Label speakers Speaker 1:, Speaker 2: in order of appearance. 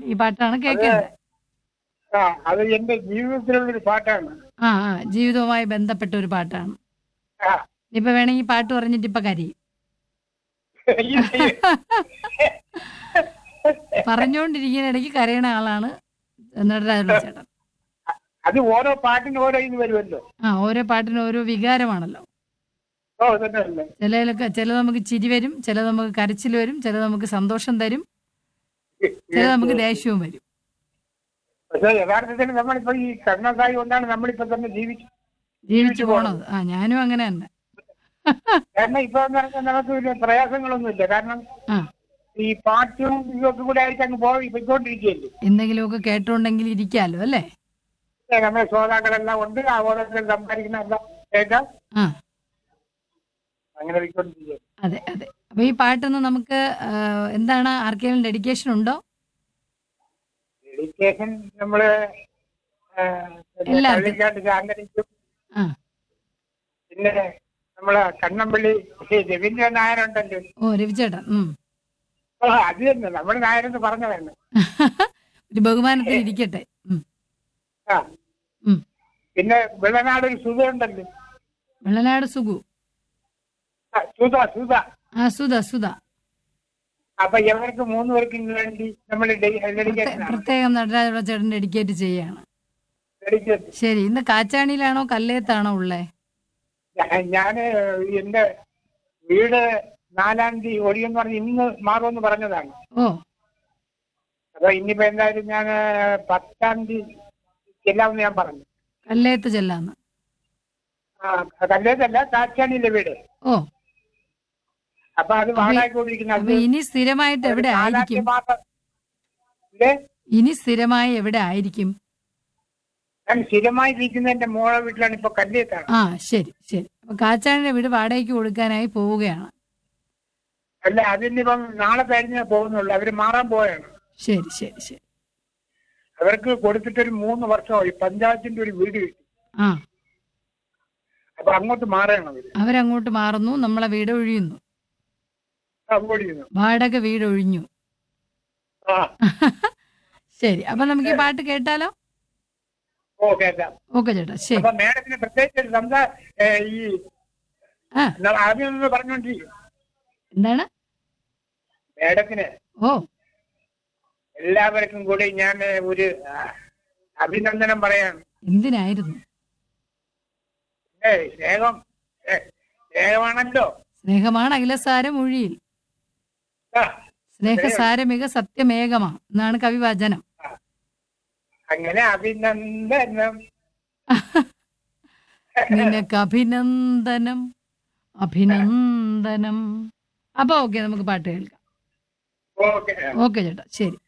Speaker 1: ഈ പാട്ടാണ് കേൾക്കേണ്ടത്
Speaker 2: ആ അത് എന്റെ ജീവിതത്തിലുള്ളൊരു പാട്ടാണ്
Speaker 1: ആ ആ ജീവിതവുമായി ബന്ധപ്പെട്ട ഒരു പാട്ടാണ്
Speaker 2: ആ
Speaker 1: ഇപ്പൊ വേണമെങ്കിൽ പാട്ട് പറഞ്ഞിട്ട് ഇപ്പൊ കരയും പറഞ്ഞുകൊണ്ടിരിക്കുന്ന ഇടയ്ക്ക് കരയണ ആളാണ് നടരാജുള്ള ചേട്ടൻ
Speaker 2: അത് ഓരോ പാട്ടിനും ഓരോ ഇത് വരുമല്ലോ
Speaker 1: ആ ഓരോ പാട്ടിനും ഓരോ വികാരമാണല്ലോ
Speaker 2: ഓ തന്നെയല്ലേ
Speaker 1: ചിലതിലൊക്കെ ചില നമുക്ക് ചിരി വരും ചില നമുക്ക് കരച്ചിൽ വരും ചില നമുക്ക് സന്തോഷം തരും ചില നമുക്ക് ദേഷ്യവും വരും
Speaker 2: പക്ഷെ യഥാർത്ഥത്തിൽ നമ്മളിപ്പോ ഈ കർണസായി കൊണ്ടാണ് നമ്മളിപ്പോ തന്നെ ജീവിച്ചു
Speaker 1: ജീവിച്ചു പോണത് ആ ഞാനും അങ്ങനെ തന്നെ
Speaker 2: കാരണം ഇപ്പൊ എന്ന് പറഞ്ഞാൽ നമുക്ക് വലിയ പ്രയാസങ്ങളൊന്നുമില്ല കാരണം
Speaker 1: ആ
Speaker 2: ഈ പാട്ടും ഇതൊക്കെ കൂടെ ആയിട്ട് അങ്ങ് പോയി പോയിക്കൊണ്ടിരിക്കുകയല്ലേ
Speaker 1: എന്തെങ്കിലുമൊക്കെ കേട്ടോണ്ടെങ്കിൽ ഇരിക്കാലോ അല്ലേ
Speaker 2: ഏ, നമ്മുടെ ശ്രോതാക്കളെല്ലാം ഉണ്ട് ആ ഓരോരുത്തർ സംസാരിക്കുന്ന എല്ലാം കേൾക്കാം
Speaker 1: ആ
Speaker 2: അങ്ങനെ പോയിക്കൊണ്ടിരിക്കുക
Speaker 1: അതെ അതെ അപ്പൊ ഈ പാട്ടൊന്ന് നമുക്ക് ആ, എന്താണ് ആർക്കെങ്കിലും ഡെഡിക്കേഷൻ ഉണ്ടോ
Speaker 2: ഡെഡിക്കേഷൻ നമ്മള് ആ, പിന്നെ
Speaker 1: എല്ലാവർക്കും.
Speaker 2: പള്ളിക്കാട്ട് ശാന്തനിക്കും
Speaker 1: ആ
Speaker 2: പിന്നെ നമ്മളെ കണ്ണമ്പള്ളി ശ്രീ രവീന്ദ്രൻ നായരുണ്ടല്ലോ
Speaker 1: ഓ രവിചേട്ടൻ ഉം
Speaker 2: ഓ, അത് തന്നെ നമ്മുടെ നായരെന്ന് പറഞ്ഞതാണ്
Speaker 1: ഒരു ബഹുമാനത്തിൽ ഇരിക്കട്ടെ ഉം
Speaker 2: ആ
Speaker 1: ഉം
Speaker 2: പിന്നെ വെള്ളനാട് ഒരു സുധ ഉണ്ടല്ലോ
Speaker 1: വെള്ളനാട് സുഖു
Speaker 2: ആ, സുധ സുധ
Speaker 1: ആ സുധ സുധ
Speaker 2: അപ്പൊ ഇവർക്ക് മൂന്ന് പേർക്കും വേണ്ടി നമ്മൾ ഡെഡിക്കേഷൻ ആണ്
Speaker 1: പ്രത്യേകം നടരാജുള്ള ചേട്ടൻ ഡെഡിക്കേറ്റ് ചെയ്യാണ്
Speaker 2: ഡെഡിക്കേഷൻ
Speaker 1: ശരി ഇന്ന് കാച്ചാണിയിലാണോ കല്ലേത്താണോ ഉള്ളേ
Speaker 2: ഞാന് എന്റെ വീട് നാലാം തീയതി ഒഴിയെന്ന് പറഞ്ഞ് ഇന്ന് മാറുമെന്ന് പറഞ്ഞതാണ്
Speaker 1: ഓ
Speaker 2: അപ്പൊ ഇനിയിപ്പോ എന്തായാലും ഞാൻ പത്താം തീയതി ചെല്ലാമെന്ന് ഞാൻ പറഞ്ഞു
Speaker 1: കല്ലേത്ത് ചെല്ലാന്ന്
Speaker 2: ആ കല്ലേതല്ല കാച്ചാണിയിലെ വീട്
Speaker 1: ഓ
Speaker 2: അപ്പൊ അത് വാടായിക്കൊണ്ടിരിക്കുന്ന
Speaker 1: അപ്പൊ ഇനി സ്ഥിരമായിട്ട് എവിടെ ആയിരിക്കും
Speaker 2: മാസം ഇല്ലേ?
Speaker 1: ഇനി സ്ഥിരമായി എവിടെ ആയിരിക്കും
Speaker 2: ഞാൻ സ്ഥിരമായി ഇരിക്കുന്ന എന്റെ മോളെ വീട്ടിലാണ് ഇപ്പൊ കല്ലേത്താണ്
Speaker 1: ആ ശരി ശരി അപ്പൊ കാച്ചാണിയുടെ വീട് വാടകയ്ക്ക് കൊടുക്കാനായി പോവുകയാണ്
Speaker 2: അല്ല അതിനിപ്പം നാളെ കഴിഞ്ഞേ പോകുന്നുള്ളൂ അവര് മാറാൻ പോയാണ്
Speaker 1: ശരി ശരി ശരി
Speaker 2: അവർക്ക് കൊടുത്തിട്ടൊരു മൂന്ന് വർഷമായി പഞ്ചായത്തിന്റെ ഒരു വീട് കിട്ടി
Speaker 1: ആ
Speaker 2: അപ്പൊ അങ്ങോട്ട് മാറുകയാണ് അവര്
Speaker 1: അവരങ്ങോട്ട് മാറുന്നു നമ്മളെ വീട് ഒഴിയുന്നു
Speaker 2: അവോയ്ഡ് ചെയ്യുന്നു
Speaker 1: വാടക വീട് ഒഴിഞ്ഞു
Speaker 2: ആ
Speaker 1: ശരി അപ്പൊ നമുക്ക് ഈ പാട്ട് കേട്ടാലോ
Speaker 2: ഓ കേട്ടാ
Speaker 1: ഓക്കെ ചേട്ടാ ശരി
Speaker 2: അപ്പൊ മേഡത്തിന് പ്രത്യേകിച്ച് ഒരു സംസാ ഏ, ഈ
Speaker 1: ആ
Speaker 2: ന- ആദ്യം ഒന്ന് പറഞ്ഞോണ്ടിരിക്കും
Speaker 1: എന്താണ്
Speaker 2: മേഡത്തിന്
Speaker 1: ഓ
Speaker 2: എല്ലാവർക്കും കൂടി ഞാൻ ഒരു ആ, അഭിനന്ദനം പറയാണ്
Speaker 1: എന്തിനായിരുന്നു
Speaker 2: ഏ സ്നേഹം ഏ, സ്നേഹമാണല്ലോ
Speaker 1: സ്നേഹമാണ് അഖിലസാരം ഒഴിയിൽ
Speaker 2: ആ,
Speaker 1: സ്നേഹസാരമിക സത്യമേകമാ എന്നാണ് കവിവചനം
Speaker 2: അങ്ങനെ അഭിനന്ദനം
Speaker 1: നിനക്ക് അഭിനന്ദനം അഭിനന്ദനം അപ്പൊ ഓക്കെ നമുക്ക് പാട്ട് കേൾക്കാം
Speaker 2: ഓക്കെ
Speaker 1: ഓക്കെ ചേട്ടാ ശരി